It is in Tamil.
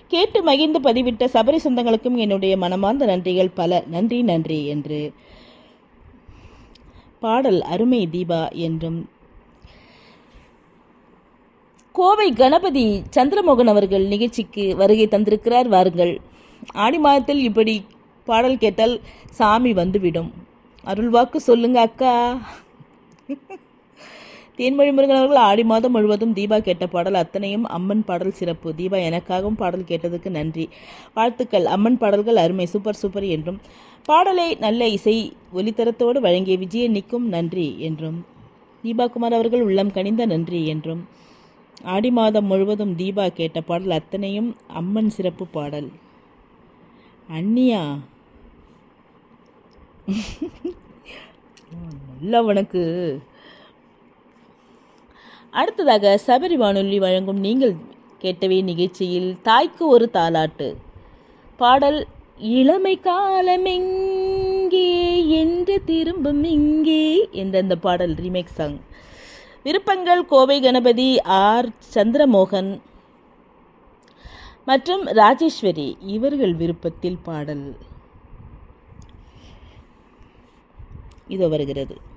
கேட்டு மகிழ்ந்து பதிவிட்ட சபரி சொந்தங்களுக்கும் என்னுடைய மனமார்ந்த நன்றிகள் பல நன்றி நன்றி என்று பாடல் அருமை தீபா என்றும் கோவை கணபதி சந்திரமோகன் அவர்கள் நிகழ்ச்சிக்கு வருகை தந்திருக்கிறார் வாருங்கள் ஆடி மாதத்தில் இப்படி பாடல் கேட்டால் சாமி வந்துவிடும் அருள்வாக்கு சொல்லுங்க அக்கா தேன்மொழி முருகன் அவர்கள் ஆடி மாதம் முழுவதும் தீபா கேட்ட பாடல் அத்தனையும் அம்மன் பாடல் சிறப்பு தீபா எனக்காகவும் பாடல் கேட்டதுக்கு நன்றி வாழ்த்துக்கள் அம்மன் பாடல்கள் அருமை சூப்பர் சூப்பர் என்றும் பாடலை நல்ல இசை ஒலித்தரத்தோடு வழங்கிய விஜயனிக்கும் நன்றி என்றும் தீபா குமார் அவர்கள் உள்ளம் கனிந்த நன்றி என்றும் ஆடி மாதம் முழுவதும் தீபா கேட்ட பாடல் அத்தனையும் அம்மன் சிறப்பு பாடல் அண்ணியா நல்ல உனக்கு அடுத்ததாக சபரி வானொலி வழங்கும் நீங்கள் கேட்டவே நிகழ்ச்சியில் தாய்க்கு ஒரு தாலாட்டு பாடல் இளமை காலமெங்கே என்று திரும்பும் இங்கே என்ற அந்த பாடல் ரீமேக் சாங் விருப்பங்கள் கோவை கணபதி ஆர் சந்திரமோகன் மற்றும் ராஜேஸ்வரி இவர்கள் விருப்பத்தில் பாடல் இதோ வருகிறது